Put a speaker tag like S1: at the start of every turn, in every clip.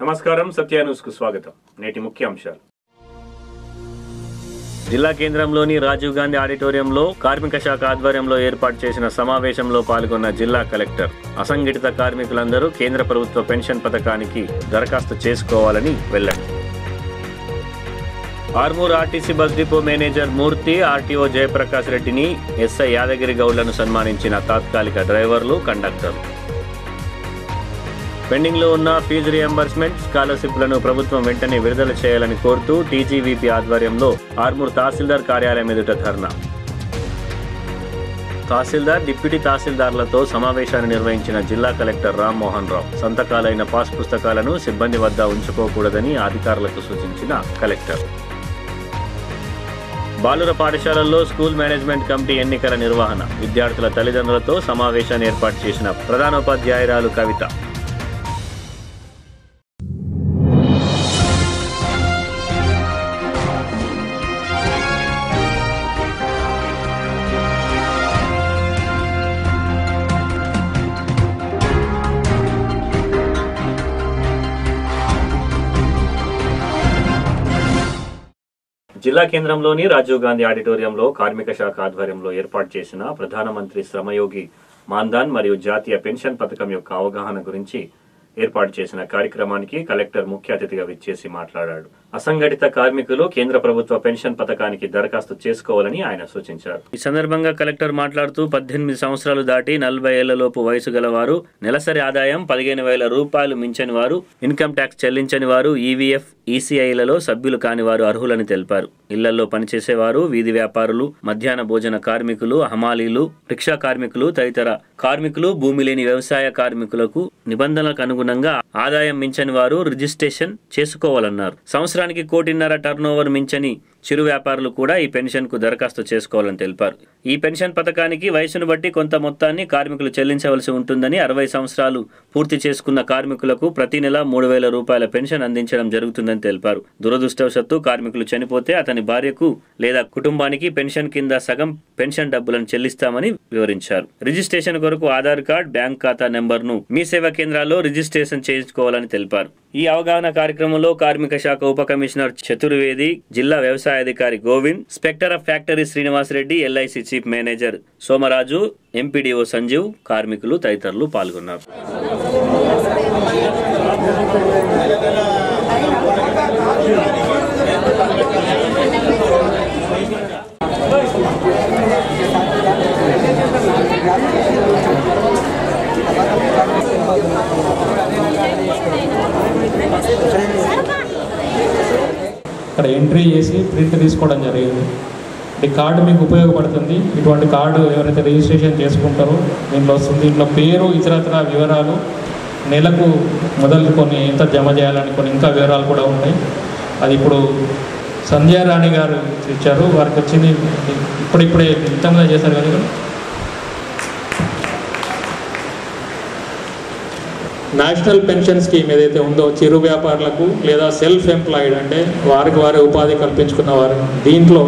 S1: నమస్కారం సత్య న్యూస్ కు స్వాగతం నేటి ముఖ్యాంశాలు జిల్లా కేంద్రంలోని రాజీవ్ గాంధీ ఆడిటోరియంలో కార్మిక శాఖ ఆధ్వర్యంలో ఏర్పాటు చేసిన సమావేశంలో పాల్గొన్న జిల్లా కలెక్టర్ అసంఘటిత కార్మికులందరూ కేంద్ర ప్రభుత్వ పెన్షన్ పథకానికి దరఖాస్తు చేసుకోవాలని వెల్లడి Armoor RTC bus depot manager Murthy RTO Jayaprakash రెడ్డిని ఎస్ఐ యాదగిరి గౌడ్లను సన్మానించిన తాత్కాలిక డ్రైవర్లు కండక్టర్లు పెండింగ్ లో ఉన్న ఫీజు రియంబర్స్మెంట్ స్కాలర్షిప్లను ప్రభుత్వం వెంటనే విడుదల చేయాలని కోరుతూ టీజీవీపీ ఆధ్వర్యంలో ఆర్మూర్ తహసీల్దార్ కార్యాలయం ఎదుట ధర్నా తహసీల్దార్ డిప్యూటీ తహసీల్దార్లతో సమావేశాన్ని నిర్వహించిన జిల్లా కలెక్టర్ రామ్మోహన్ రావు సంతకాలైన పాస్ పుస్తకాలను సిబ్బంది వద్ద ఉంచుకోకూడదని అధికారులకు సూచించిన కలెక్టర్ బాలుర పాఠశాలల్లో స్కూల్ మేనేజ్మెంట్ కమిటీ ఎన్నికల నిర్వహణ విద్యార్థుల తల్లిదండ్రులతో సమావేశాన్ని ఏర్పాటు చేసిన ప్రధానోపాధ్యాయురాలు కవిత జిల్లా కేంద్రంలోని రాజీవ్ గాంధీ ఆడిటోరియంలో కార్మిక శాఖ ఆధ్వర్యంలో ఏర్పాటు చేసిన ప్రధానమంత్రి శ్రమయోగి మాన్దాన్ మరియు జాతీయ పెన్షన్ పథకం యొక్క అవగాహన గురించి ఏర్పాటు చేసిన కార్యక్రమానికి కలెక్టర్ ముఖ్య అతిథిగా విచ్చేసి మాట్లాడాడు అసంఘటిత కార్మికులు కేంద్ర ప్రభుత్వ పెన్షన్ పథకానికి దరఖాస్తు చేసుకోవాలని ఆయన సూచించారు ఈ సందర్భంగా కలెక్టర్ మాట్లాడుతూ పద్దెనిమిది సంవత్సరాలు దాటి నలభై ఏళ్లలోపు వయసు గల వారు నెలసరి ఆదాయం పదిహేను వేల రూపాయలు మించని వారు ఇన్కమ్ ట్యాక్స్ చెల్లించని వారు ఈవీఎఫ్ ఈసీఐలలో సభ్యులు కాని వారు అర్హులని తెలిపారు ఇళ్లలో పనిచేసేవారు వీధి వ్యాపారులు మధ్యాహ్న భోజన కార్మికులు హమాలీలు రిక్షా కార్మికులు తదితర కార్మికులు భూమి లేని వ్యవసాయ కార్మికులకు నిబంధనలకు అనుగుణంగా ఆదాయం మించని వారు రిజిస్ట్రేషన్ చేసుకోవాలన్నారు సంవత్సరానికి కోటిన్నర టర్నోవర్ మించని చిరు వ్యాపారులు కూడా ఈ పెన్షన్ కు దరఖాస్తు చేసుకోవాలని తెలిపారు ఈ పెన్షన్ పథకానికి వయసును బట్టి కొంత మొత్తాన్ని కార్మికులు చెల్లించవలసి ఉంటుందని అరవై సంవత్సరాలు పూర్తి చేసుకున్న కార్మికులకు ప్రతి నెల మూడు వేల రూపాయల పెన్షన్ అందించడం జరుగుతుందని తెలిపారు దురదృష్టవశాత్తు కార్మికులు చనిపోతే అతని భార్యకు లేదా కుటుంబానికి పెన్షన్ కింద సగం పెన్షన్ డబ్బులను చెల్లిస్తామని వివరించారు రిజిస్ట్రేషన్ కొరకు ఆధార్ కార్డ్ బ్యాంక్ ఖాతా నెంబర్ ను మీ సేవా కేంద్రాల్లో రిజిస్ట్రేషన్ చేయించుకోవాలని తెలిపారు ఈ అవగాహన కార్యక్రమంలో కార్మిక శాఖ ఉప కమిషనర్ చతుర్వేది జిల్లా వ్యవసాయ అధికారి Govind inspector of factory Srinivas Reddy LIC chief manager Somaraju MPDO Sanjeev కార్మికులు తదితరులు పాల్గొన్నారు
S2: ఇక్కడ ఎంట్రీ చేసి ప్రింట్ తీసుకోవడం జరిగింది ఈ కార్డు మీకు ఉపయోగపడుతుంది ఇటువంటి కార్డు ఎవరైతే రిజిస్ట్రేషన్ చేసుకుంటారో దీంట్లో వస్తుంది దీంట్లో పేరు ఇతరత్ర వివరాలు నెలకు మొదలు కొన్ని ఎంత జమ చేయాలని కొన్ని ఇంకా వివరాలు కూడా ఉన్నాయి అది ఇప్పుడు సంధ్యా రాణి గారు ఇచ్చారు వారికి వచ్చింది ఇప్పుడిప్పుడే ఇంతమంది చేశారు కదా ఇక్కడ? నేషనల్ పెన్షన్ స్కీమ్ ఏదైతే ఉందో చిరు వ్యాపారులకు లేదా సెల్ఫ్ ఎంప్లాయిడ్ అంటే వారికి వారి ఉపాధి కల్పించుకున్న వారు దీంట్లో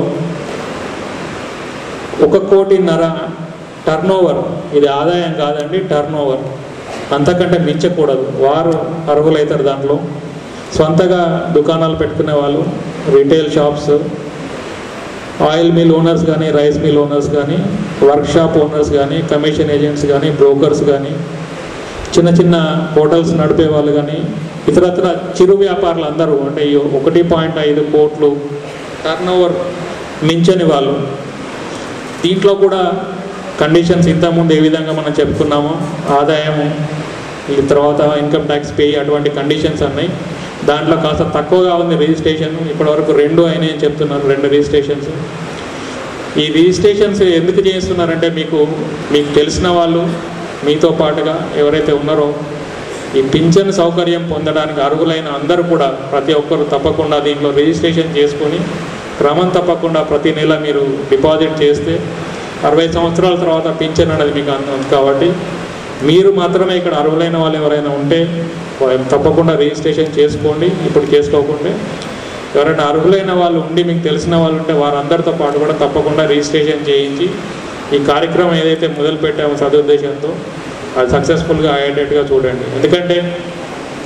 S2: ఒక కోటిన్నర టర్న్ ఓవర్ ఇది ఆదాయం కాదండి టర్న్ ఓవర్ అంతకంటే మించకూడదు వారు అర్హులవుతారు దాంట్లో సొంతగా దుకాణాలు పెట్టుకునే వాళ్ళు retail shops oil mill owners కానీ రైస్ మిల్ ఓనర్స్ కానీ వర్క్ షాప్ ఓనర్స్ కానీ కమిషన్ ఏజెంట్స్ కానీ బ్రోకర్స్ కానీ చిన్న చిన్న హోటల్స్ నడిపే వాళ్ళు కానీ ఇతరత్ర చిరు వ్యాపారులు అందరూ అంటే ఈ ఒకటి పాయింట్ ఐదు కోట్లు టర్న్ ఓవర్ మించని వాళ్ళు దీంట్లో కూడా కండిషన్స్ ఇంతకుముందు ఏ విధంగా మనం చెప్పుకున్నామో ఆదాయము ఈ తర్వాత ఇన్కమ్ ట్యాక్స్ పే అటువంటి కండిషన్స్ ఉన్నాయి దాంట్లో కాస్త తక్కువగా ఉంది రిజిస్ట్రేషన్ ఇప్పటివరకు రెండు అయినాయి అని చెప్తున్నారు రెండు రిజిస్ట్రేషన్స్ ఈ రిజిస్ట్రేషన్స్ ఎందుకు చేస్తున్నారంటే మీకు మీకు తెలిసిన వాళ్ళు మీతో పాటుగా ఎవరైతే ఉన్నారో ఈ పింఛన్ సౌకర్యం పొందడానికి అర్హులైన అందరూ కూడా ప్రతి ఒక్కరు తప్పకుండా దీంట్లో రిజిస్ట్రేషన్ చేసుకొని క్రమం తప్పకుండా ప్రతి నెల మీరు డిపాజిట్ చేస్తే అరవై సంవత్సరాల తర్వాత పింఛన్ అనేది మీకు అందుతుంది కాబట్టి మీరు మాత్రమే ఇక్కడ అర్హులైన వాళ్ళు ఎవరైనా ఉంటే వా- తప్పకుండా రిజిస్ట్రేషన్ చేసుకోండి ఇప్పుడు చేసుకోకుండా ఎవరైనా అర్హులైన వాళ్ళు ఉండి మీకు తెలిసిన వాళ్ళు ఉంటే వారందరితో పాటు కూడా తప్పకుండా రిజిస్ట్రేషన్ చేయించి ఈ కార్యక్రమం ఏదైతే మొదలు పెట్టామో సదుద్దేశంతో అది సక్సెస్ఫుల్గా అయ్యేటట్టుగా చూడండి ఎందుకంటే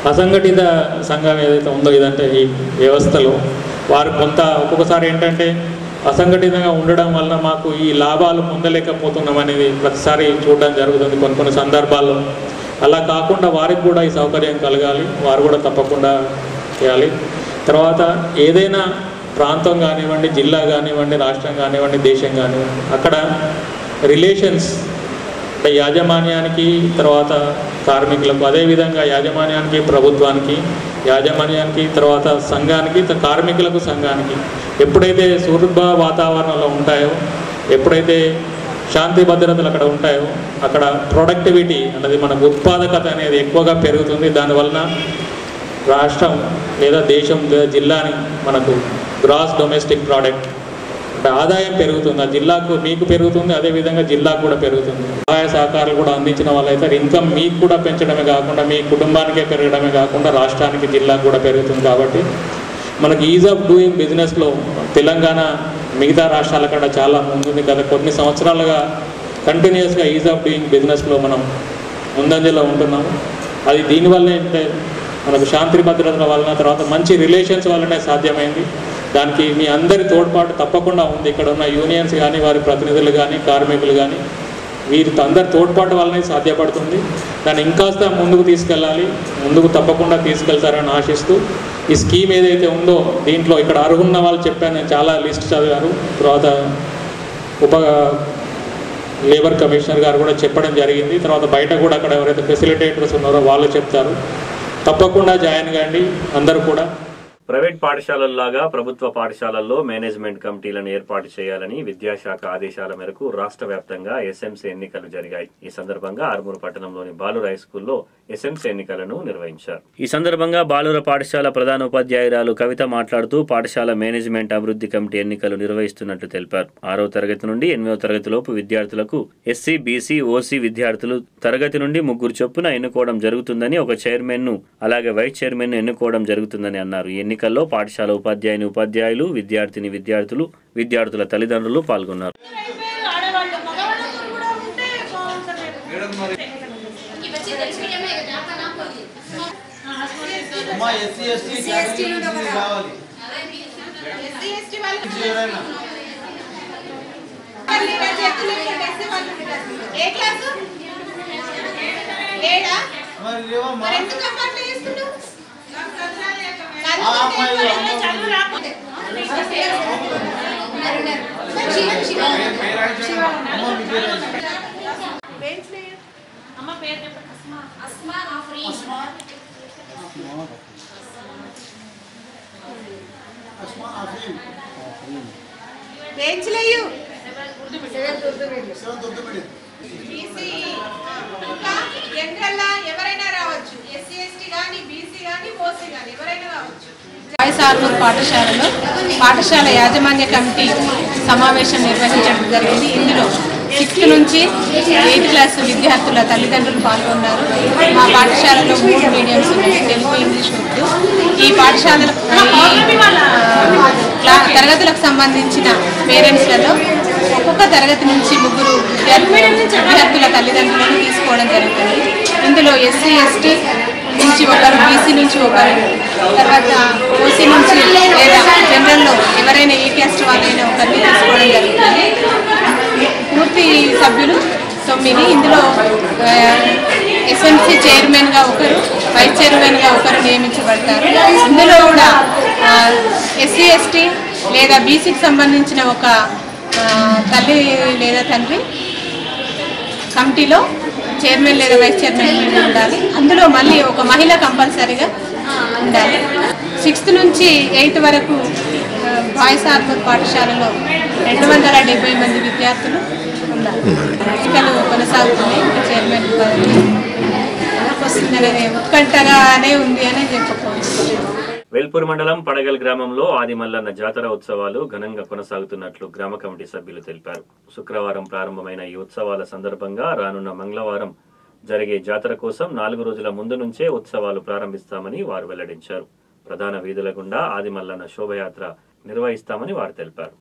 S2: అసంఘటిత సంఘం ఏదైతే ఉందో ఇదంటే ఈ వ్యవస్థలో వారు కొంత ఒక్కొక్కసారి ఏంటంటే అసంఘటితంగా ఉండడం వలన మాకు ఈ లాభాలు పొందలేకపోతున్నాం అనేది ప్రతిసారి చూడడం జరుగుతుంది కొన్ని కొన్ని సందర్భాల్లో అలా కాకుండా వారికి కూడా ఈ సౌకర్యం కలగాలి వారు కూడా తప్పకుండా చేయాలి తర్వాత ఏదైనా ప్రాంతం కానివ్వండి జిల్లా కానివ్వండి రాష్ట్రం కానివ్వండి దేశం కానివ్వండి అక్కడ రిలేషన్స్ అంటే యాజమాన్యానికి తర్వాత కార్మికులకు అదేవిధంగా యాజమాన్యానికి ప్రభుత్వానికి యాజమాన్యానికి తర్వాత సంఘానికి త- కార్మికులకు సంఘానికి ఎప్పుడైతే సుహృద్భ వాతావరణంలో ఉంటాయో ఎప్పుడైతే శాంతి భద్రతలు అక్కడ ఉంటాయో అక్కడ ప్రొడక్టివిటీ అన్నది మనకు ఉత్పాదకత అనేది ఎక్కువగా పెరుగుతుంది దానివలన రాష్ట్రం లేదా దేశం లేదా జిల్లాని మనకు గ్రాస్ డొమెస్టిక్ ప్రోడక్ట్ అంటే ఆదాయం పెరుగుతుంది ఆ జిల్లాకు మీకు పెరుగుతుంది అదేవిధంగా జిల్లాకు కూడా పెరుగుతుంది సహాయ సహకారాలు కూడా అందించిన వాళ్ళైతే ఇన్కమ్ మీకు కూడా పెంచడమే కాకుండా మీ కుటుంబానికే పెరగడమే కాకుండా రాష్ట్రానికి జిల్లాకు కూడా పెరుగుతుంది కాబట్టి మనకి ఈజ్ ఆఫ్ డూయింగ్ బిజినెస్లో తెలంగాణ మిగతా రాష్ట్రాల కన్నా చాలా ముందుంది గత కొన్ని సంవత్సరాలుగా కంటిన్యూస్గా ఈజ్ ఆఫ్ డూయింగ్ బిజినెస్లో మనం ముందంజలో ఉంటున్నాము అది దీనివల్లనే అంటే మనకు శాంతి భద్రతల వలన తర్వాత మంచి రిలేషన్స్ వల్లనే సాధ్యమైంది దానికి మీ అందరి తోడ్పాటు తప్పకుండా ఉంది ఇక్కడ ఉన్న యూనియన్స్ కానీ వారి ప్రతినిధులు కానీ కార్మికులు కానీ వీరి అందరి తోడ్పాటు వల్లనే సాధ్యపడుతుంది దాన్ని ఇంకాస్త ముందుకు తీసుకెళ్ళాలి ముందుకు తప్పకుండా తీసుకెళ్తారని ఆశిస్తూ ఈ స్కీమ్ ఏదైతే ఉందో దీంట్లో ఇక్కడ అర్హున్న వాళ్ళు చెప్పాను నేను చాలా లిస్ట్ చదివారు తర్వాత ఉప లేబర్ కమిషనర్ గారు కూడా చెప్పడం జరిగింది తర్వాత బయట కూడా అక్కడ ఎవరైతే ఫెసిలిటేటర్స్ ఉన్నారో వాళ్ళు చెప్తారు తప్పకుండా జాయిన్ కాండి అందరూ కూడా
S1: ప్రైవేట్ పాఠశాలల్లాగా ప్రభుత్వ పాఠశాలల్లో మేనేజ్మెంట్ కమిటీలను ఏర్పాటు చేయాలని విద్యాశాఖ ఆదేశాల మేరకు రాష్ట్ర వ్యాప్తంగా ఎస్ఎంసీ ఎన్నికలు జరిగాయి ఈ సందర్భంగా ఆర్మూరు పట్టణంలోని బాలుర హై స్కూల్లో ఎస్ఎంసీ ఎన్నికలను నిర్వహించారు ఈ సందర్భంగా బాలుర పాఠశాల ప్రధాన ఉపాధ్యాయురాలు కవిత మాట్లాడుతూ పాఠశాల మేనేజ్మెంట్ అభివృద్ధి కమిటీ ఎన్నికలు నిర్వహిస్తున్నట్లు తెలిపారు ఆరో తరగతి నుండి ఎనిమిదో తరగతిలోపు విద్యార్థులకు ఎస్సీ బీసీ ఓసీ విద్యార్థులు తరగతి నుండి ముగ్గురు చొప్పున ఎన్నుకోవడం జరుగుతుందని ఒక చైర్మన్ ను అలాగే వైస్ చైర్మన్ ను ఎన్నుకోవడం జరుగుతుందని అన్నారు ఈ ఎన్నికల్లో పాఠశాల ఉపాధ్యాయుని ఉపాధ్యాయులు విద్యార్థిని విద్యార్థులు విద్యార్థుల తల్లిదండ్రులు పాల్గొన్నారు
S3: ఆడవాళ్ళు మగవాళ్ళకు కూడా ఉంటే బాగుంటుంది
S4: అమ్మా ఎస్సీ ఎస్టీ కావాలి
S3: ఎస్సీ ఎస్టీ వాళ్ళు
S4: ఎవరైనా
S3: వాళ్ళు ఇలా చేతులు ఎత్తి ఎస్సీ వాళ్ళు ఏ క్లాసు ఏడా
S4: మరి లేవమ్మా
S3: మరి ఎందుకు అమ్మా అట్లా చేస్తున్నావు
S4: ఆ అమ్మాయి
S3: చదువు రాకపోతే
S4: అమ్మ మీ పేరు ఏంటి?
S3: బెంచ్ లేదు. అమ్మ పేరు చెప్పండి అస్మా
S4: అస్మా ఆఫీన్
S3: బెంచ్ లేయు
S4: సెవెంత్ ఉర్దూ మీడియం
S3: బీసీ ఇంకా జనరల్ ఎవరైనా రావచ్చు ఎస్సీ ఎస్టీ కానీ బీసీ కానీ ఓసీ కానీ ఎవరైనా రావచ్చు
S5: వాయిస్ ఆర్మూర్ పాఠశాలలో పాఠశాల యాజమాన్య కమిటీ సమావేశం నిర్వహించడం జరిగింది ఇందులో సిక్స్త్ నుంచి ఎయిత్ క్లాస్ విద్యార్థుల తల్లిదండ్రులు పాల్గొన్నారు మా పాఠశాలలో మూడు మీడియంస్ ఉన్నాయి తెలుగు ఇంగ్లీష్ ఉర్దూ ఈ పాఠశాల ఈ, ఆ, క్లా- తరగతులకు సంబంధించిన పేరెంట్స్లలో ఒక్కొక్క తరగతి నుంచి ముగ్గురు విద్యార్థులు విద్యార్థుల తల్లిదండ్రులను తీసుకోవడం జరుగుతుంది ఇందులో ఎస్సీ ఎస్టీ నుంచి ఒకరు బీసీ నుంచి ఒకరు తర్వాత ఓసీ నుంచి లేదా జనరల్లో ఎవరైనా ఏ క్యాస్ట్ వాళ్ళైనా ఒకరిని తీసుకోవడం జరుగుతుంది పూర్తి సభ్యులు తొమ్మిది ఇందులో ఎస్ఎంసీ చైర్మన్గా ఒకరు వైస్ చైర్మన్గా ఒకరు నియమించబడతారు ఇందులో కూడా ఎస్సీ ఎస్టీ లేదా బీసీకి సంబంధించిన ఒక ఆ, తల్లి లేదా తండ్రి కమిటీలో చైర్మన్ లేదా వైస్ చైర్మన్ ఉండాలి అందులో మళ్ళీ ఒక మహిళ కంపల్సరీగా ఉండాలి సిక్స్త్ నుంచి ఎయిత్ వరకు ఆ, బాయ్స్ ఆర్మర్ పాఠశాలలో రెండు వందల డెబ్బై మంది విద్యార్థులు ఉన్నారు ఎన్నికలు కొనసాగుతున్నాయి చైర్మన్ పదవి ఎవరికి వస్తుందనేది ఉత్కంఠగానే ఉంది అని చెప్పుకోవచ్చు
S1: వేల్పూర్ మండలం పడగల్ గ్రామంలో ఆదిమల్లన్న జాతర ఉత్సవాలు ఘనంగా కొనసాగుతున్నట్లు గ్రామ కమిటీ సభ్యులు తెలిపారు శుక్రవారం ప్రారంభమైన ఈ ఉత్సవాల సందర్భంగా రానున్న మంగళవారం జరిగే జాతర కోసం నాలుగు రోజుల ముందు నుంచే ఉత్సవాలు ప్రారంభిస్తామని వారు వెల్లడించారు ప్రధాన వీధుల గుండా ఆదిమల్లన్న శోభయాత్ర నిర్వహిస్తామని వారు తెలిపారు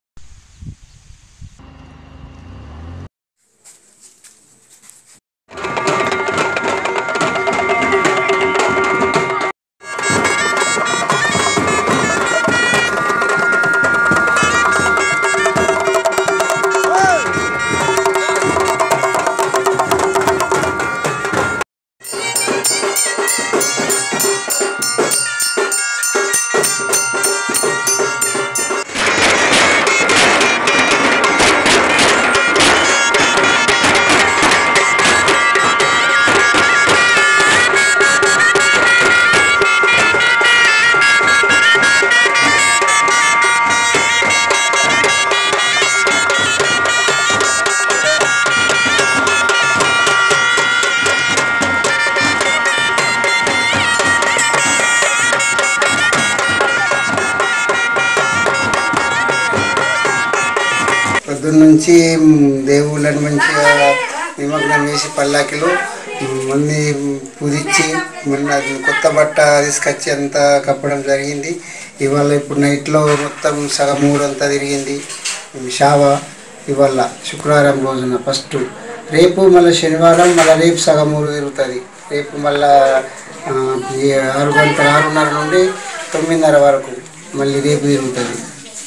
S6: నుంచి మ్, దేవుళ్ళని మంచిగా నిమగ్నం చేసి పల్లాకిలో మ్, అన్ని పుదిచ్చి మొన్న కొత్త బట్ట తీసుకొచ్చి అంతా కప్పడం జరిగింది ఇవాళ ఇప్పుడు నైట్లో మొత్తం సగం మూడంతా తిరిగింది షావ ఇవాళ శుక్రవారం రోజున ఫస్ట్ రేపు మళ్ళీ శనివారం మళ్ళీ రేపు సగం మూడు తిరుగుతుంది రేపు మళ్ళా ఆ, ఈ ఆరు గంటల ఆరున్నర నుండి తొమ్మిదిన్నర వరకు మళ్ళీ రేపు తిరుగుతుంది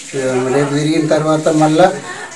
S6: రేపు తిరిగిన తర్వాత మళ్ళా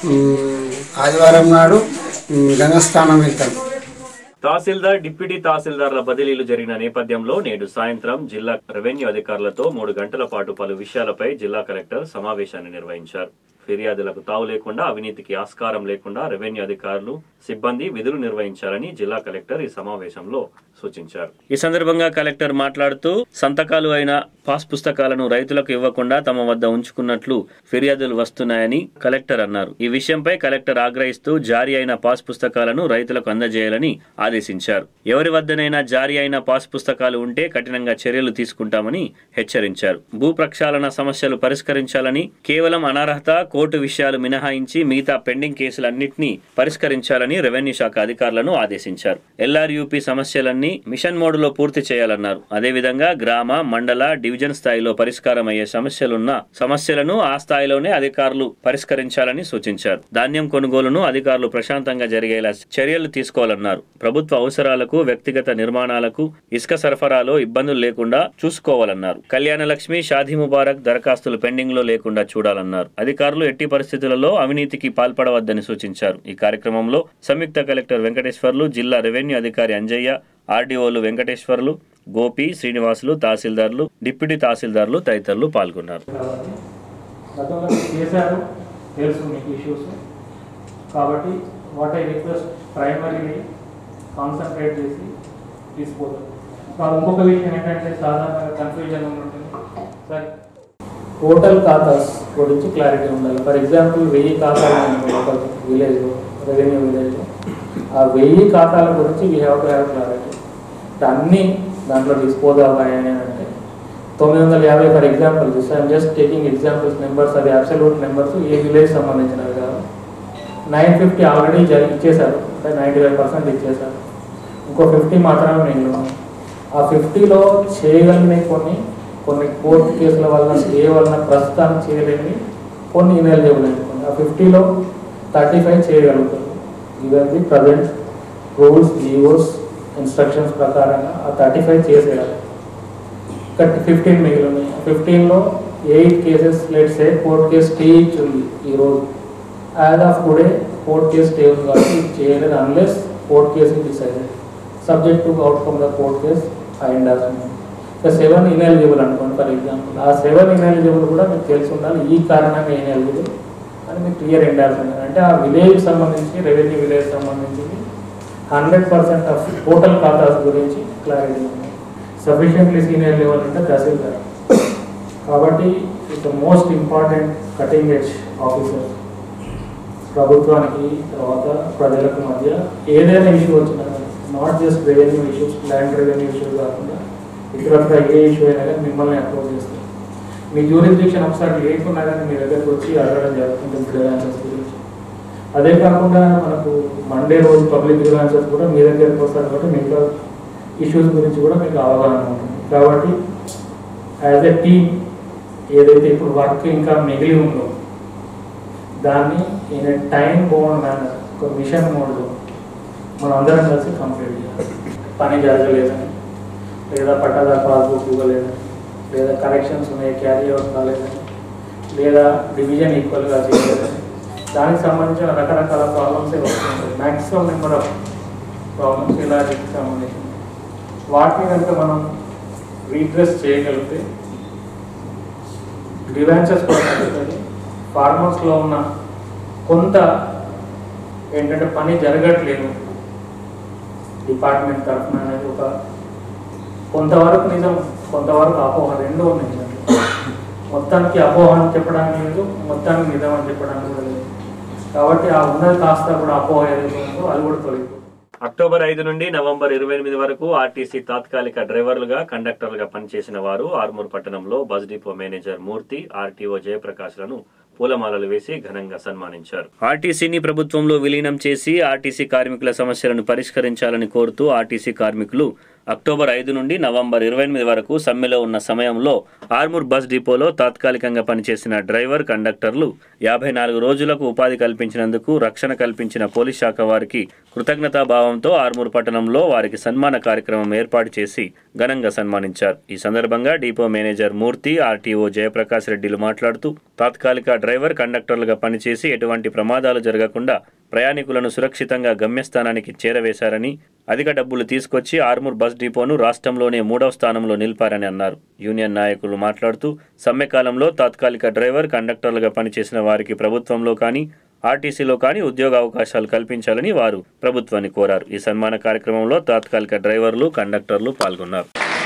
S6: మ్, ఆదివారం నాడు మ్, గంగస్థానం వెళ్తాం
S1: తహసీల్దార్ డిప్యూటీ తహసీల్దార్ల బదిలీలు జరిగిన నేపథ్యంలో నేడు సాయంత్రం జిల్లా రెవెన్యూ అధికారులతో మూడు గంటల పాటు పలు విషయాలపై జిల్లా కలెక్టర్ సమావేశాన్ని నిర్వహించారు ఫిర్యాదులకు తావు లేకుండా అవినీతికి ఆస్కారం లేకుండా రెవెన్యూ అధికారులు సిబ్బంది విధులు నిర్వహించాలని జిల్లా కలెక్టర్ ఈ సమావేశంలో సూచించారు ఈ సందర్భంగా కలెక్టర్ మాట్లాడుతూ సంతకాలు అయిన పాస్ పుస్తకాలను రైతులకు ఇవ్వకుండా తమ వద్ద ఉంచుకున్నట్లు ఫిర్యాదులు వస్తున్నాయని కలెక్టర్ అన్నారు ఈ విషయంపై కలెక్టర్ ఆగ్రహిస్తూ జారీ అయిన పాస్ పుస్తకాలను రైతులకు అందజేయాలని ఆదేశించారు ఎవరి వద్దనైనా జారీ అయిన పాస్ పుస్తకాలు ఉంటే కఠినంగా చర్యలు తీసుకుంటామని హెచ్చరించారు భూ ప్రక్షాళన సమస్యలు పరిష్కరించాలని కేవలం అనర్హత కోర్టు విషయాలు మినహాయించి మిగతా పెండింగ్ కేసులన్నింటినీ పరిష్కరించాలని రెవెన్యూ శాఖ అధికారులను ఆదేశించారు ఎల్ఆర్యూపీ సమస్యలన్నీ మిషన్ మోడ్లో పూర్తి చేయాలన్నారు అదేవిధంగా గ్రామ మండల డివిజన్ స్థాయిలో పరిష్కారం అయ్యే సమస్యలున్న సమస్యలను ఆ స్థాయిలోనే అధికారులు పరిష్కరించాలని సూచించారు ధాన్యం కొనుగోలును అధికారులు ప్రశాంతంగా జరిగేలా చర్యలు తీసుకోవాలన్నారు ప్రభుత్వ అవసరాలకు వ్యక్తిగత నిర్మాణాలకు ఇసుక సరఫరాలో ఇబ్బందులు లేకుండా చూసుకోవాలన్నారు కళ్యాణ లక్ష్మి షాదీ ముబారక్ దరఖాస్తులు పెండింగ్ లో లేకుండా చూడాలన్నారు అధికారులు ఎట్టి పరిస్థితులలో అవినీతికి పాల్పడవద్దని సూచించారు ఈ కార్యక్రమంలో సంయుక్త కలెక్టర్ వెంకటేశ్వర్లు జిల్లా రెవెన్యూ అధికారి అంజయ్య ఆర్డీఓలు వెంకటేశ్వర్లు గోపి శ్రీనివాసులు తహసీల్దార్లు డిప్యూటీ తహసీల్దార్లు తదితరులు పాల్గొన్నారు
S2: కాబట్టి గతంలో చేశారు తెలుసు మీకు ఇష్యూస్ కాబట్టి what I request primarily concentrate చేసి తీసుకోవాలి కాదు ఇంకొక విషయం ఏంటంటే సాధారణంగా కన్ఫ్యూజన్ ఉంటుంది సార్ టోటల్ ఖాతాస్ గురించి క్లారిటీ ఉండాలి ఫర్ ఎగ్జాంపుల్ వెయ్యి ఖాతాలు ఉన్నాయి ఒక విలేజ్లో రెవెన్యూ విలేజ్లో ఆ వెయ్యి ఖాతాల గురించి we have to have clarity అన్నీ దాంట్లో డిస్పోజ్ అవ్వాయని అంటే తొమ్మిది వందల యాభై for example I'm just taking examples numbers అది అబ్సల్యూట్ నెంబర్స్ ఏ విలేజ్ సంబంధించినవి కాదు నైన్ ఫిఫ్టీ ఆల్రెడీ ఇచ్చేశారు అంటే నైంటీ ఫైవ్ పర్సెంట్ ఇచ్చేశారు ఇంకో ఫిఫ్టీ మాత్రమే మిగిలి ఉన్నాయి ఆ ఫిఫ్టీలో చేయగలిగిన కొన్ని కొన్ని కోర్టు కేసుల వల్ల ఏ వలన ప్రస్తుతం చేయలేని కొన్ని ఇనెలిజిబుల్ అనుకోండి ఆ ఫిఫ్టీలో థర్టీ ఫైవ్ చేయగలుగుతారు ఇవన్నీ ప్రజెంట్ రూల్స్ జీవోస్ ఇన్స్ట్రక్షన్స్ ప్రకారంగా ఆ థర్టీ ఫైవ్ చేసేయాలి ఇక్కడ ఫిఫ్టీన్ మిగిలి ఉన్నాయి ఫిఫ్టీన్లో eight cases let's a court case stay ఇచ్చింది ఈరోజు as of today court case stay ఉంది కాబట్టి ఇది చేయలేదు unless court case decided subject to outcome the court case and ఇక సెవెన్ ఇన్ఎలిజిబుల్ అనుకోండి ఫర్ ఎగ్జాంపుల్ ఆ సెవెన్ ఇన్ఎలిజిబుల్ కూడా మీకు తెలిసి ఉండాలి ఈ కారణంగా ఇన్ఎలిజిబుల్ అని మీకు క్లియర్ ఉండాల్సింది అంటే ఆ విలేజ్ సంబంధించి రెవెన్యూ విలేజ్ సంబంధించి హండ్రెడ్ పర్సెంట్ ఆఫ్ టోటల్ ఖాతాస్ గురించి క్లారిటీ ఉంది సఫిషియెంట్లీ సీనియర్ లెవెల్ అంటే తహసీల్దార్ కాబట్టి it most important cutting edge officer ప్రభుత్వానికి తర్వాత ప్రజలకు మధ్య ఏదైనా ఇష్యూ వచ్చినా not just revenue issues land revenue issues కాకుండా ఇతరత్ర ఏ ఇష్యూ అయినా కానీ మిమ్మల్ని అప్రోచ్ చేస్తారు మీ జ్యూరిస్డిక్షన్ ఒకసారి లేకున్నా కానీ మీ దగ్గరకు వచ్చి అడగడం జరుగుతుంది గ్రీవాన్సెస్ గురించి అదే కాకుండా మనకు మండే రోజు పబ్లిక్ గ్రీవాన్సెస్ కూడా మీ దగ్గరకు వస్తారు కాబట్టి మిగతా ఇష్యూస్ గురించి కూడా మీకు అవగాహన ఉంటుంది కాబట్టి యాజ్ ఎ టీమ్ ఏదైతే ఇప్పుడు వర్క్ ఇంకా మిగిలి ఉందో దాన్ని in a time bound manner ఒక మిషన్ మోడ్లో మనం అందరం కలిసి కంప్లీట్ చేయాలి పని జరగలేదని లేదా పట్టాదారు పాస్బుక్ ఇవ్వలేదని లేదా కరెక్షన్స్ ఉన్నాయి క్యారీ అవుట్ కాలేదని లేదా డివిజన్ ఈక్వల్గా చేయలేదని దానికి సంబంధించిన రకరకాల ప్రాబ్లమ్స్ వస్తుంటాయి మ్యాక్సిమం నెంబర్ ఆఫ్ ప్రాబ్లమ్స్ ఇలాంటికి సంబంధించి వాటిని కనుక మనం రీడ్రెస్ చేయగలిగితే గ్రివాన్సెస్ కూడా తగ్గుతుంది ఫార్మర్స్లో ఉన్న కొంత ఏంటంటే పని జరగట్లేదు డిపార్ట్మెంట్ తరఫున అనేది ఒక కొంతవరకు నిజం కొంతవరకు అపోహ రెండు ఉన్నాయి మొత్తానికి అపోహ అని చెప్పడానికి లేదు మొత్తానికి నిజం అని చెప్పడానికి కూడా లేదు కాబట్టి ఆ ఉన్నది కాస్త కూడా అపోహ ఏదైతే ఉందో అది కూడా తొలగిపోతుంది
S1: అక్టోబర్ ఐదు నుండి నవంబర్ ఇరవై ఎనిమిది వరకు ఆర్టీసీ తాత్కాలిక డ్రైవర్లుగా కండక్టర్లుగా పనిచేసిన వారు ఆర్మూర్ పట్టణంలో bus depot manager Murthy RTO జయప్రకాష్లను పూలమాలలు వేసి ఘనంగా సన్మానించారు ఆర్టీసీని ప్రభుత్వంలో విలీనం చేసి ఆర్టీసీ కార్మికుల సమస్యలను పరిష్కరించాలని కోరుతూ ఆర్టీసీ కార్మికులు అక్టోబర్ ఐదు నుండి నవంబర్ ఇరవై ఎనిమిది వరకు సమ్మెలో ఉన్న సమయంలో ఆర్మూర్ బస్ డిపోలో తాత్కాలికంగా పనిచేసిన డ్రైవర్ కండక్టర్లు యాభై నాలుగు రోజులకు ఉపాధి కల్పించినందుకు రక్షణ కల్పించిన పోలీస్ శాఖ వారికి కృతజ్ఞతాభావంతో ఆర్మూర్ పట్టణంలో వారికి సన్మాన కార్యక్రమం ఏర్పాటు చేసి ఘనంగా సన్మానించారు ఈ సందర్భంగా depot manager Murthy RTO Jayaprakash రెడ్డిలు మాట్లాడుతూ తాత్కాలిక డ్రైవర్ కండక్టర్లుగా పనిచేసి ఎటువంటి ప్రమాదాలు జరగకుండా ప్రయాణికులను సురక్షితంగా గమ్యస్థానానికి చేరవేశారని అధిక డబ్బులు తీసుకొచ్చి ఆర్మూర్ బస్ డిపోను రాష్ట్రంలోనే మూడవ స్థానంలో నిలిపారని అన్నారు యూనియన్ నాయకులు మాట్లాడుతూ సమ్మె కాలంలో తాత్కాలిక డ్రైవర్ కండక్టర్లుగా పనిచేసిన వారికి ప్రభుత్వంలో కానీ ఆర్టీసీలో కానీ ఉద్యోగ అవకాశాలు కల్పించాలని వారు ప్రభుత్వాన్ని కోరారు ఈ సన్మాన కార్యక్రమంలో తాత్కాలిక డ్రైవర్లు కండక్టర్లు పాల్గొన్నారు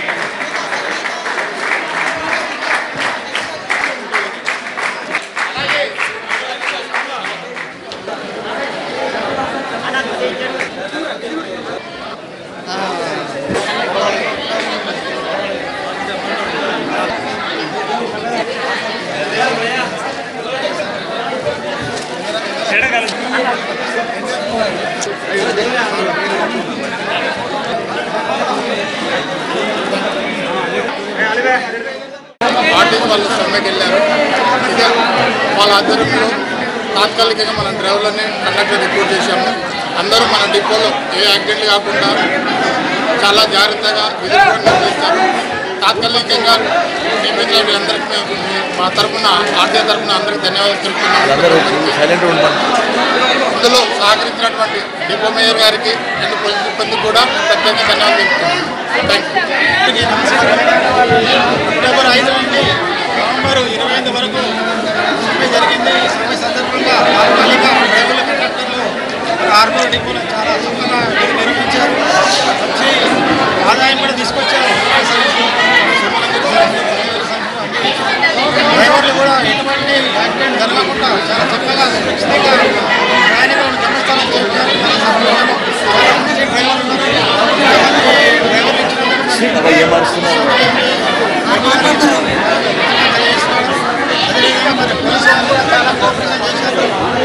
S7: ఆర్టీసీ వాళ్ళు సమ్మెకి వెళ్ళారు ఇదే వాళ్ళ ఆధ్వర్యంలో తాత్కాలికంగా మన డ్రైవర్లని కండక్టర్ రిక్రూట్ చేశాము అందరూ మన డిపోలో ఏ యాక్సిడెంట్లు కాకుండా చాలా జాగ్రత్తగా విధులు కూడా నిర్వహిస్తారు తాత్కాలికంగా నియమించిన అందరికీ మేము మా తరఫున ఆర్టీఐ తరఫున అందరికీ ధన్యవాదాలు తెలుపుతున్నాము ఇందులో సహకరించినటువంటి డిపో మేయర్ గారికి అండ్ పోలీస్ సిబ్బంది కూడా ప్రత్యేక ధన్యవాదాలు తెలుపుతున్నాము థ్యాంక్ యూ
S4: అక్టోబర్ ఐదు నుండి నవంబర్ ఇరవై ఐదు వరకు సమ్మె జరిగింది ఈ సమ్మె సందర్భంగా తాత్కాలిక డ్రైవర్ల కండక్టర్లు ఆర్మూర్ డిపోలో చాలా చక్కగా విధులు నిర్వహించారు మంచి ఆదాయం కూడా తీసుకొచ్చారు డ్రైవర్లు కూడా ఎటువంటి యాక్సిడెంట్ జరగకుండా చాలా చక్కగా సురక్షితంగా ప్రయాణికులను గమ్యస్థానం చేర్చారు చాలా సంతోషము. చాలా మంది డ్రైవర్లు ఉన్నారు చాలా మంది డ్రైవర్లు ఇచ్చినందుకు అదేవిధంగా మరి పోలీసు వారు కూడా చాలా కోఆపరేషన్ చేశారు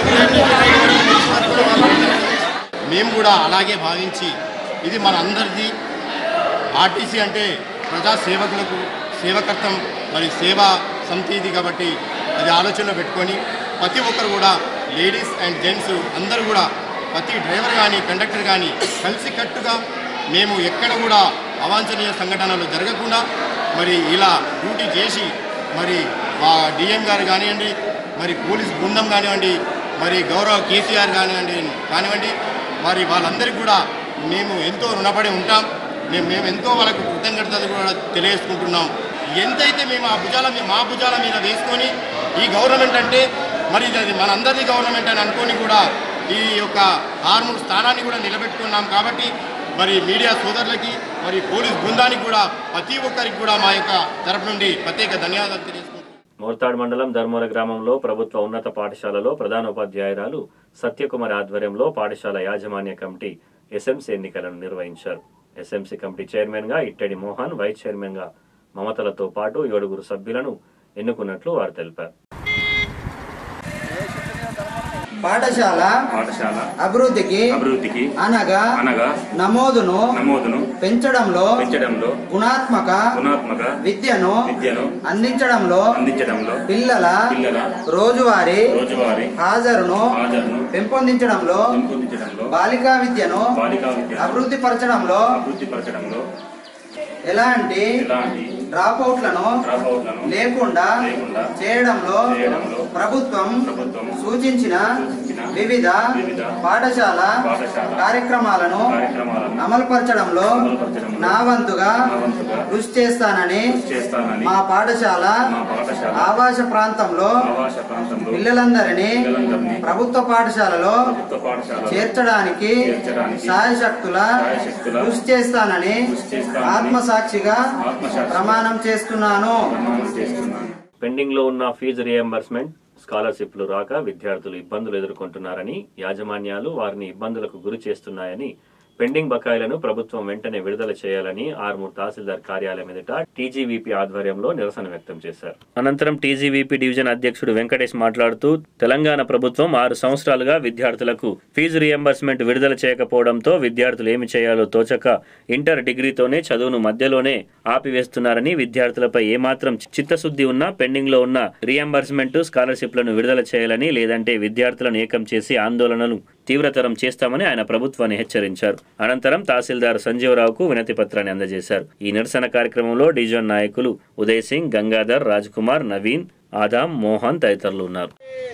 S7: మేము కూడా అలాగే భావించి ఇది మన అందరిది ఆర్టీసీ అంటే ప్రజా సేవకులకు సేవకర్తం మరి సేవా సమితి ఇది కాబట్టి అది ఆలోచనలో పెట్టుకొని ప్రతి ఒక్కరు కూడా లేడీస్ అండ్ జెంట్స్ అందరూ కూడా ప్రతి డ్రైవర్ కానీ కండక్టర్ కానీ కలిసికట్టుగా మేము ఎక్కడ కూడా అవాంఛనీయ సంఘటనలు జరగకుండా మరి ఇలా డ్యూటీ చేసి మరి మా డిఎం గారు కానివ్వండి మరి పోలీస్ బృందం కానివ్వండి మరి గౌరవ కేసీఆర్ కానివ్వండి కానివ్వండి మరి వాళ్ళందరికీ కూడా మేము ఎంతో రుణపడి ఉంటాం మేము మేము ఎంతో వాళ్ళకు కృతజ్ఞతలు కూడా తెలియజేసుకుంటున్నాం ఎంతైతే మేము ఆ భుజాల మీ- మా భుజాల మీద వేసుకొని ఈ గవర్నమెంట్ అంటే మరి ఇది మనందరిది గవర్నమెంట్ అని అనుకొని కూడా ఈ యొక్క ఆర్మూర్ స్థానాన్ని కూడా నిలబెట్టుకున్నాం కాబట్టి మరి మీడియా సోదరులకి మరి పోలీస్ బృందానికి కూడా ప్రతి ఒక్కరికి కూడా మా యొక్క తరపు నుండి ప్రత్యేక ధన్యవాదాలు తెలియజేసుకుంటున్నాం
S1: మోర్తాడ్ మండలం ధర్మవర గ్రామంలో ప్రభుత్వ ఉన్నత పాఠశాలలో ప్రధానోపాధ్యాయురాలు సత్యకుమార్ ఆధ్వర్యంలో పాఠశాల యాజమాన్య కమిటీ ఎస్ఎంసీ ఎన్నికలను నిర్వహించారు ఎస్ఎంసీ కమిటీ చైర్మన్ గా ఇట్టడి మోహన్ వైస్ చైర్మన్ గా మమతలతో పాటు ఏడుగురు సభ్యులను ఎన్నుకున్నట్లు వారు తెలిపారు
S8: పాఠశాల
S9: పాఠశాల
S8: అభివృద్ధికి
S9: అభివృద్ధికి
S8: అనగా
S9: అనగా
S8: నమోదును
S9: నమోదును
S8: పెంచడంలో
S9: పెంచడంలో
S8: గుణాత్మక
S9: గుణాత్మక
S8: విద్యను
S9: విద్యను
S8: అందించడంలో
S9: అందించడంలో
S8: పిల్లల
S9: పిల్లల
S8: రోజువారీ
S9: రోజువారీ
S8: హాజరును
S9: హాజరును
S8: పెంపొందించడంలో
S9: పెంపొందించడంలో
S8: బాలికా విద్యను
S9: బాలికా విద్యను
S8: అభివృద్ధి పరచడంలో
S9: అభివృద్ధి పరచడంలో
S8: ఎలాంటి
S9: ఎలాంటి
S8: డ్రాప్అవుట్లను
S9: డ్రాప్అవుట్లను
S8: లేకుండా
S9: లేకుండా
S8: చేయడంలో
S9: చేయడంలో
S8: ప్రభుత్వం
S9: ప్రభుత్వం
S8: సూచించిన
S9: సూచించిన
S8: వివిధ
S9: వివిధ
S8: పాఠశాల
S9: పాఠశాల
S8: కార్యక్రమాలను
S9: కార్యక్రమాలను
S8: అమలుపరచడంలో
S9: అమలుపరచడంలో
S8: నా వంతుగా
S9: నా వంతుగా
S8: కృషి చేస్తానని
S9: చేస్తానని
S8: మా పాఠశాల
S9: మా పాఠశాల
S8: ఆవాస ప్రాంతంలో
S9: ఆవాస ప్రాంతంలో
S8: పిల్లలందరినీ
S9: పిల్లలందరినీ
S8: ప్రభుత్వ పాఠశాలలో
S9: ప్రభుత్వ పాఠశాల
S8: చేర్చడానికి
S9: చేర్చడానికి
S8: సాయశక్తుల
S9: సాయశక్తుల
S8: కృషి చేస్తానని
S9: కృషి చేస్తానని
S8: ఆత్మసాక్షిగా
S9: ఆత్మసాక్షిగా
S8: ప్రమాణం చేస్తున్నాను
S9: ప్రమాణం చేస్తున్నాను
S1: పెండింగ్ లో ఉన్న ఫీజు రియంబర్స్మెంట్ స్కాలర్షిప్లు రాక విద్యార్థులు ఇబ్బందులు ఎదుర్కొంటున్నారని యాజమాన్యాలు వారిని ఇబ్బందులకు గురి చేస్తున్నాయని పెండింగ్ బకాయిలను ప్రభుత్వం వెంటనే విడుదల చేయాలని ఆర్మూర్ తహసీల్దార్ కార్యాలయం ఎదుట టీజీవీపీ ఆధ్వర్యంలో నిరసన వ్యక్తం చేశారు అనంతరం టీజీవీపీ డివిజన్ అధ్యక్షుడు వెంకటేష్ మాట్లాడుతూ తెలంగాణ ప్రభుత్వం ఆరు సంవత్సరాలుగా విద్యార్థులకు ఫీజు రియంబర్స్మెంట్ విడుదల చేయకపోవడంతో విద్యార్థులు ఏమి చేయాలో తోచక ఇంటర్ డిగ్రీతోనే చదువును మధ్యలోనే ఆపివేస్తున్నారని విద్యార్థులపై ఏమాత్రం చిత్తశుద్ధి ఉన్నా పెండింగ్ లో ఉన్న రియంబర్స్మెంట్ స్కాలర్షిప్లను విడుదల చేయాలని లేదంటే విద్యార్థులను ఏకం చేసి ఆందోళనలు తీవ్రతరం చేస్తామని ఆయన ప్రభుత్వాన్ని హెచ్చరించారు అనంతరం తహసీల్దార్ సంజీవరావుకు వినతి పత్రాన్ని అందజేశారు ఈ నిరసన కార్యక్రమంలో డివిజన్ నాయకులు ఉదయ్ సింగ్ గంగాధర్ రాజ్ కుమార్ నవీన్ ఆదాం మోహన్ తదితరులు ఉన్నారు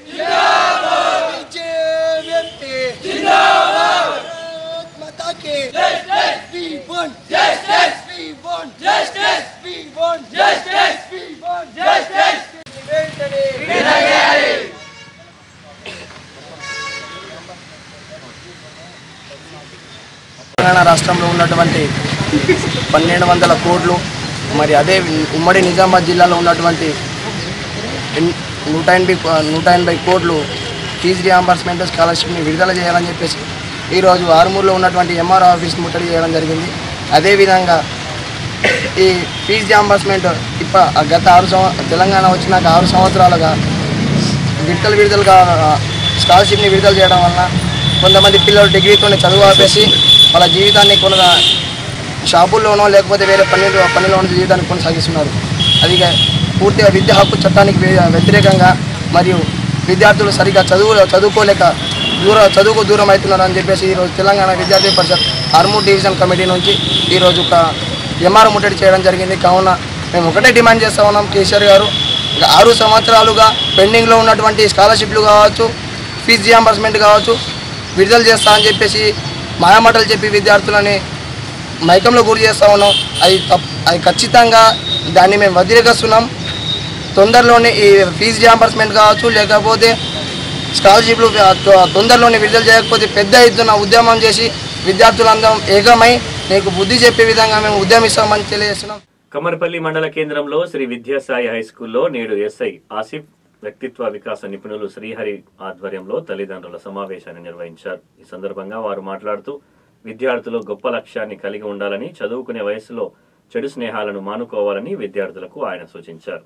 S10: తెలంగాణ రాష్ట్రంలో ఉన్నటువంటి పన్నెండు వందల కోట్లు మరి అదే ఉమ్మడి నిజామాబాద్ జిల్లాలో ఉన్నటువంటి ఎన్- నూట ఎనభై నూట ఎనభై కోట్లు ఫీజు రియంబర్స్మెంట్ స్కాలర్షిప్ని విడుదల చేయాలని చెప్పేసి ఈరోజు ఆరుమూరులో ఉన్నటువంటి ఎంఆర్ఓ ఆఫీస్ ముట్టడి చేయడం జరిగింది అదేవిధంగా ఈ ఫీజు రియంబర్స్మెంట్ ఇప్ప గత ఆరు సంవ తెలంగాణ వచ్చినాక ఆరు సంవత్సరాలుగా విడతలు విడుదలుగా స్కాలర్షిప్ని విడుదల చేయడం వలన కొంతమంది పిల్లలు డిగ్రీతోనే చదువు ఆపేసి వాళ్ళ జీవితాన్ని కొన షాపుల్లోనో లేకపోతే వేరే పనులు పనిలోనో జీవితాన్ని కొనసాగిస్తున్నారు అది ఇక పూర్తిగా విద్యా హక్కు చట్టానికి వ్య- వ్యతిరేకంగా మరియు విద్యార్థులు సరిగా చదువు చదువుకోలేక దూర చదువుకు దూరం అవుతున్నారు అని చెప్పేసి ఈరోజు తెలంగాణ విద్యార్థి పరిషత్ ఆర్మూర్ డివిజన్ కమిటీ నుంచి ఈరోజు ఒక ఎంఆర్ ముట్టడి చేయడం జరిగింది కావున మేము ఒకటే డిమాండ్ చేస్తా ఉన్నాం కేసీఆర్ గారు ఇక ఆరు సంవత్సరాలుగా పెండింగ్లో ఉన్నటువంటి స్కాలర్షిప్లు కావచ్చు ఫీజు రియంబర్స్మెంట్ కావచ్చు విడుదల చేస్తా అని చెప్పేసి మాయమాటలు చెప్పి విద్యార్థులని మైకంలో గురి చేస్తా ఉన్నాం అది తప్ అది ఖచ్చితంగా దాన్ని మేము వ్యతిరేకిస్తున్నాం తొందరలోనే ఈ ఫీజు రియంబర్స్మెంట్ కావచ్చు లేకపోతే స్కాలర్షిప్లు తొ- తొందరలోనే విడుదల చేయకపోతే పెద్ద ఎత్తున ఉద్యమం చేసి విద్యార్థులందరం ఏకమై నీకు బుద్ధి చెప్పే విధంగా మేము ఉద్యమిస్తామని తెలియజేస్తున్నాం
S1: కమర్పల్లి మండల కేంద్రంలో శ్రీ విద్యాసాయి హై స్కూల్లో నేడు ఎస్ఐ ఆసిఫ్ వ్యక్తిత్వ వికాస నిపుణులు శ్రీహరి ఆధ్వర్యంలో తల్లిదండ్రుల సమావేశాన్ని నిర్వహించారు ఈ సందర్భంగా వారు మాట్లాడుతూ విద్యార్థులు గొప్ప లక్ష్యాన్ని కలిగి ఉండాలని చదువుకునే వయసులో చెడు స్నేహాలను మానుకోవాలని విద్యార్థులకు ఆయన సూచించారు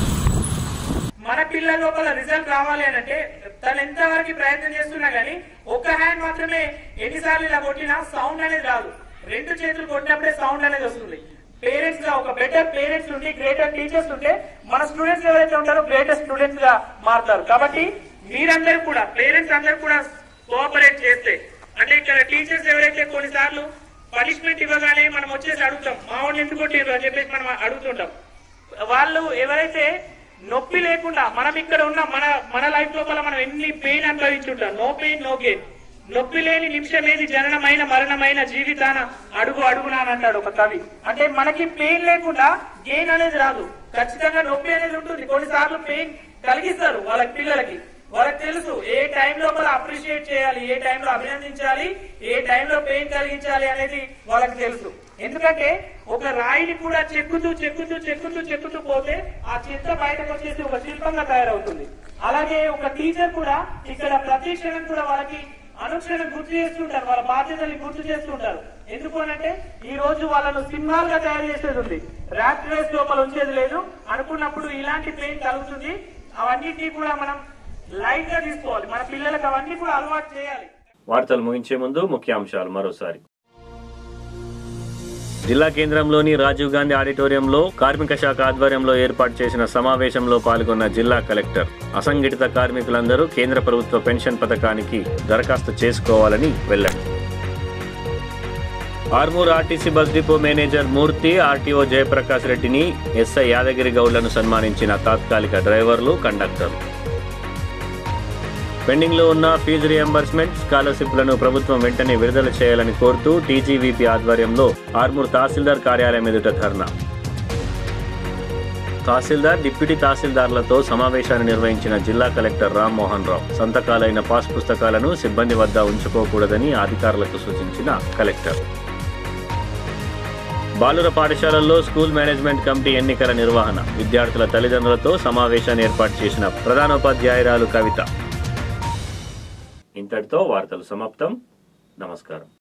S11: మన పిల్లల లోపల రిజల్ట్ రావాలి అని అంటే తను ఎంతవరకు ప్రయత్నం చేస్తున్నా గానీ ఒక్క హ్యాండ్ మాత్రమే ఎన్నిసార్లు ఇలా కొట్టినా సౌండ్ అనేది రాదు రెండు చేతులు కొట్టినప్పుడే సౌండ్ అనేది వస్తుంది పేరెంట్స్ గా ఒక బెటర్ పేరెంట్స్ ఉండి గ్రేటర్ టీచర్స్ ఉంటే మన స్టూడెంట్స్ ఎవరైతే ఉంటారో గ్రేటర్ స్టూడెంట్స్ గా మారుతారు కాబట్టి మీరందరూ కూడా పేరెంట్స్ అందరూ కూడా కోఆపరేట్ చేస్తే అంటే ఇక్కడ టీచర్స్ ఎవరైతే కొన్నిసార్లు పనిష్మెంట్ ఇవ్వగానే మనం వచ్చేసి అడుగుతాం మా వాళ్ళు ఎందుకు కొట్టిర్రు అని చెప్పేసి మనం అడుగుతుంటాం వాళ్ళు ఎవరైతే నొప్పి లేకుండా మనం ఇక్కడ ఉన్న మన మన లైఫ్ లోపల మనం ఎన్ని పెయిన్ అనుభవించుంటాం నో పెయిన్ నో గెయిన్ నొప్పి లేని నిమిషం ఏది జననమైన మరణమైన జీవితాన అడుగు అడుగునా అని అంటాడు ఒక కవి అంటే మనకి పెయిన్ లేకుండా గెయిన్ అనేది రాదు ఖచ్చితంగా నొప్పి అనేది ఉంటుంది కొన్నిసార్లు పెయిన్ కలిగిస్తారు వాళ్ళ పిల్లలకి వాళ్ళకి తెలుసు ఏ టైం లోపల అప్రిషియేట్ చేయాలి ఏ టైంలో అభినందించాలి ఏ టైంలో పెయిన్ కలిగించాలి అనేది వాళ్ళకి తెలుసు ఎందుకంటే ఒక రాయిని కూడా చెక్కుతూ చెక్కుతూ చెక్కుతూ చెక్కుతూ పోతే ఆ చెత్త బయటకు వచ్చేసి ఒక శిల్పంగా తయారవుతుంది అలాగే ఒక టీచర్ కూడా ఇక్కడ ప్రతి క్షణం కూడా వాళ్ళకి అనుక్షణం గుర్తు చేస్తుంటారు వాళ్ళ బాధ్యతల్ని గుర్తు చేస్తుంటారు ఎందుకు అనంటే ఈ రోజు వాళ్ళను సింహాలుగా తయారు చేసేది ఉంది ర్యాట్ రేస్ లోపల ఉంచేది లేదు అనుకున్నప్పుడు ఇలాంటి పెయిన్ కలుగుతుంది అవన్నిటినీ కూడా మనం లైట్ గా తీసుకోవాలి మన పిల్లలకు అవన్నీ కూడా అలవాటు చేయాలి
S1: వార్తలు ముగించే ముందు ముఖ్యాంశాలు మరోసారి జిల్లా కేంద్రంలోని రాజీవ్ గాంధీ ఆడిటోరియంలో కార్మిక శాఖ ఆధ్వర్యంలో ఏర్పాటు చేసిన సమావేశంలో పాల్గొన్న జిల్లా కలెక్టర్ అసంఘటిత కార్మికులందరూ కేంద్ర ప్రభుత్వ పెన్షన్ పథకానికి దరఖాస్తు చేసుకోవాలని వెల్లడి Armoor RTC bus depot manager Murthy RTO Jayaprakash రెడ్డిని ఎస్ఐ యాదగిరి గౌడ్లను సన్మానించిన తాత్కాలిక డ్రైవర్లు కండక్టర్లు పెండింగ్ లో ఉన్న ఫీజు రియంబర్స్మెంట్ స్కాలర్షిప్లను ప్రభుత్వం వెంటనే విడుదల చేయాలని కోరుతూ టీజీవీపీ ఆధ్వర్యంలో ఆర్మూర్ తహసీల్దార్ కార్యాలయం ఎదుట ధర్నా తహసీల్దార్ డిప్యూటీ తహసీల్దార్లతో సమావేశాన్ని నిర్వహించిన జిల్లా కలెక్టర్ రామ్మోహన్ రావు సంతకాలైన పాస్ పుస్తకాలను సిబ్బంది వద్ద ఉంచుకోకూడదని అధికారులకు సూచించిన కలెక్టర్ బాలుర పాఠశాలల్లో స్కూల్ మేనేజ్మెంట్ కమిటీ ఎన్నికల నిర్వహణ విద్యార్థుల తల్లిదండ్రులతో సమావేశాన్ని ఏర్పాటు చేసిన ప్రధానోపాధ్యాయురాలు కవిత ఇంతటితో వార్తలు సమాప్తం నమస్కారం